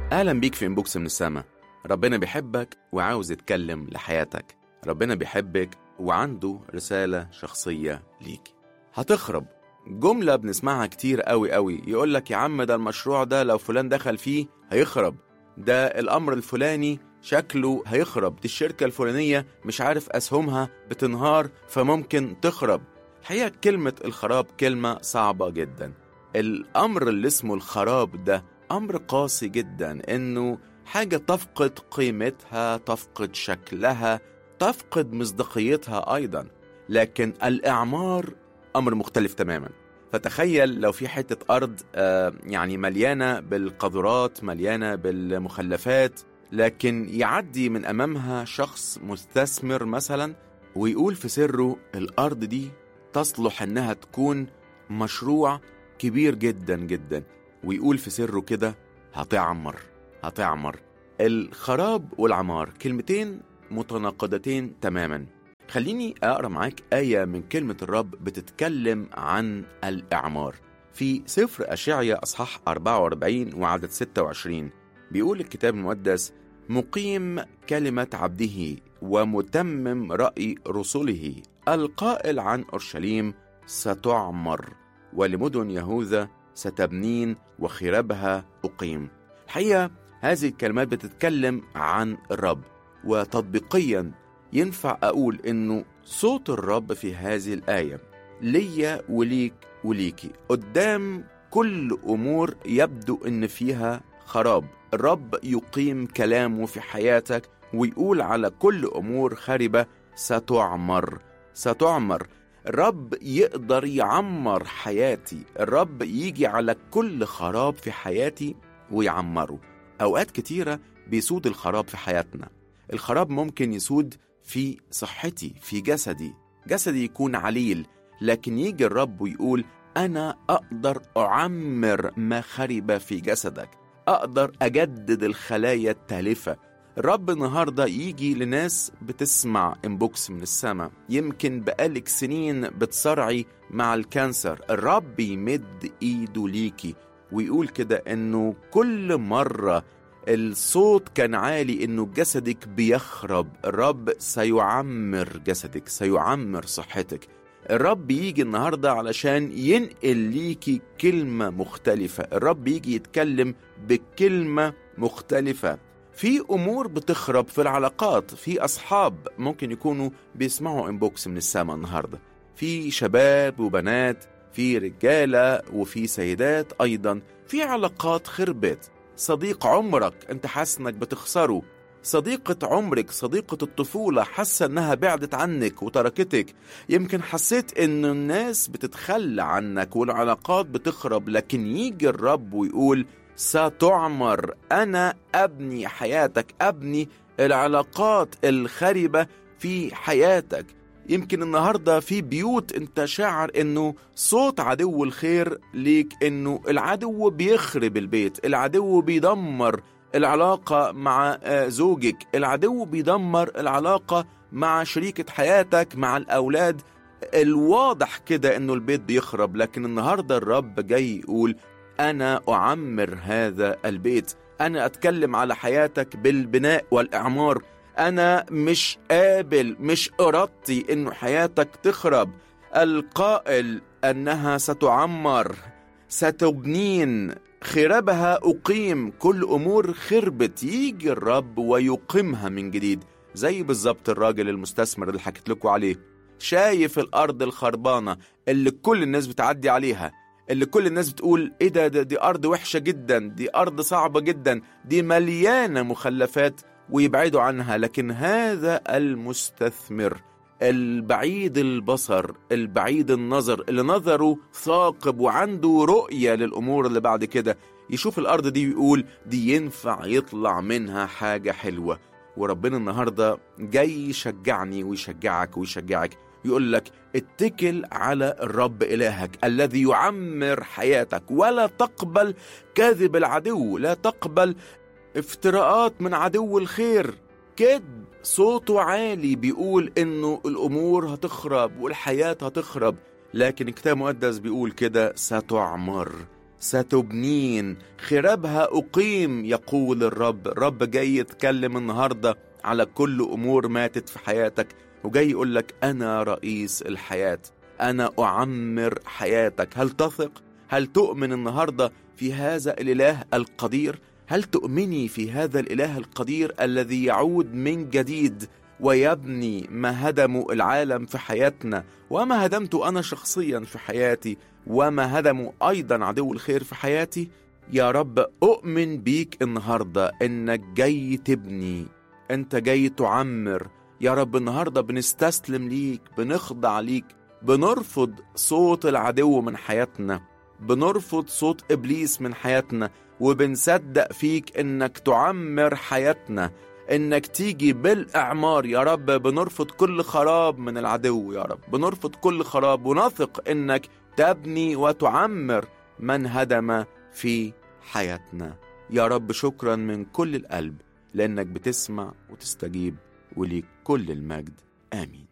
أهلا بيك في إنبوكس من السما ربنا بيحبك وعاوز يتكلم لحياتك ربنا بيحبك وعنده رسالة شخصية ليك هتخرب جملة بنسمعها كتير قوي قوي يقولك يا عم ده المشروع ده لو فلان دخل فيه هيخرب ده الأمر الفلاني شكله هيخرب دي الشركة الفلانية مش عارف أسهمها بتنهار فممكن تخرب الحقيقة كلمة الخراب كلمة صعبة جدا الأمر اللي اسمه الخراب ده أمر قاسي جدا إنه حاجة تفقد قيمتها تفقد شكلها تفقد مصداقيتها أيضا لكن الإعمار أمر مختلف تماما فتخيل لو في حتة أرض آه، يعني مليانة بالقذرات مليانة بالمخلفات لكن يعدي من أمامها شخص مستثمر مثلا ويقول في سره الأرض دي تصلح إنها تكون مشروع كبير جدا جدا ويقول في سره كده هتعمر هتعمر الخراب والعمار كلمتين متناقضتين تماما خليني أقرأ معاك آية من كلمة الرب بتتكلم عن الإعمار في سفر أشعيا أصحاح 44 وعدد 26 بيقول الكتاب المقدس مقيم كلمة عبده ومتمم رأي رسله القائل عن أورشليم ستعمر ولمدن يهوذا ستبنين وخرابها أقيم الحقيقة هذه الكلمات بتتكلم عن الرب وتطبيقيا ينفع أقول إنه صوت الرب في هذه الآية ليا وليك وليكي قدام كل أمور يبدو إن فيها خراب الرب يقيم كلامه في حياتك ويقول على كل أمور خربة ستعمر ستعمر الرب يقدر يعمر حياتي الرب يجي على كل خراب في حياتي ويعمره أوقات كتيرة بيسود الخراب في حياتنا الخراب ممكن يسود في صحتي في جسدي جسدي يكون عليل لكن يجي الرب ويقول أنا أقدر أعمر ما خرب في جسدك أقدر أجدد الخلايا التالفة الرب النهاردة يجي لناس بتسمع انبوكس من السماء يمكن بقالك سنين بتصارعي مع الكانسر الرب يمد ايده ليكي ويقول كده انه كل مرة الصوت كان عالي انه جسدك بيخرب الرب سيعمر جسدك سيعمر صحتك الرب يجي النهاردة علشان ينقل ليكي كلمة مختلفة الرب يجي يتكلم بكلمة مختلفة في امور بتخرب في العلاقات في اصحاب ممكن يكونوا بيسمعوا انبوكس من السماء النهارده في شباب وبنات في رجاله وفي سيدات ايضا في علاقات خربت صديق عمرك انت حاسس انك بتخسره صديقة عمرك صديقة الطفولة حاسة انها بعدت عنك وتركتك يمكن حسيت ان الناس بتتخلى عنك والعلاقات بتخرب لكن يجي الرب ويقول ستعمر انا ابني حياتك ابني العلاقات الخربه في حياتك يمكن النهارده في بيوت انت شاعر انه صوت عدو الخير ليك انه العدو بيخرب البيت العدو بيدمر العلاقه مع آه، زوجك العدو بيدمر العلاقه مع شريكه حياتك مع الاولاد الواضح كده انه البيت بيخرب لكن النهارده الرب جاي يقول انا اعمر هذا البيت انا اتكلم على حياتك بالبناء والاعمار انا مش قابل مش ارادتي انه حياتك تخرب القائل انها ستعمر ستبنين خرابها اقيم كل امور خربت يجي الرب ويقيمها من جديد زي بالظبط الراجل المستثمر اللي حكيت لكم عليه شايف الارض الخربانه اللي كل الناس بتعدي عليها اللي كل الناس بتقول ايه ده, ده دي ارض وحشه جدا دي ارض صعبه جدا دي مليانه مخلفات ويبعدوا عنها لكن هذا المستثمر البعيد البصر البعيد النظر اللي نظره ثاقب وعنده رؤية للأمور اللي بعد كده يشوف الأرض دي ويقول دي ينفع يطلع منها حاجة حلوة وربنا النهاردة جاي يشجعني ويشجعك ويشجعك يقول لك اتكل على الرب إلهك الذي يعمر حياتك ولا تقبل كذب العدو لا تقبل افتراءات من عدو الخير كذب صوته عالي بيقول انه الامور هتخرب والحياة هتخرب لكن الكتاب المقدس بيقول كده ستعمر ستبنين خرابها أقيم يقول الرب الرب جاي يتكلم النهاردة على كل أمور ماتت في حياتك وجاي يقول لك أنا رئيس الحياة أنا أعمر حياتك هل تثق؟ هل تؤمن النهاردة في هذا الإله القدير؟ هل تؤمني في هذا الإله القدير الذي يعود من جديد ويبني ما هدموا العالم في حياتنا وما هدمته أنا شخصيا في حياتي وما هدموا أيضا عدو الخير في حياتي يا رب أؤمن بيك النهاردة إنك جاي تبني أنت جاي تعمر يا رب النهاردة بنستسلم ليك بنخضع ليك بنرفض صوت العدو من حياتنا بنرفض صوت إبليس من حياتنا وبنصدق فيك إنك تعمر حياتنا انك تيجي بالاعمار يا رب بنرفض كل خراب من العدو يا رب بنرفض كل خراب ونثق انك تبني وتعمر من هدم في حياتنا يا رب شكرا من كل القلب لانك بتسمع وتستجيب وليك كل المجد امين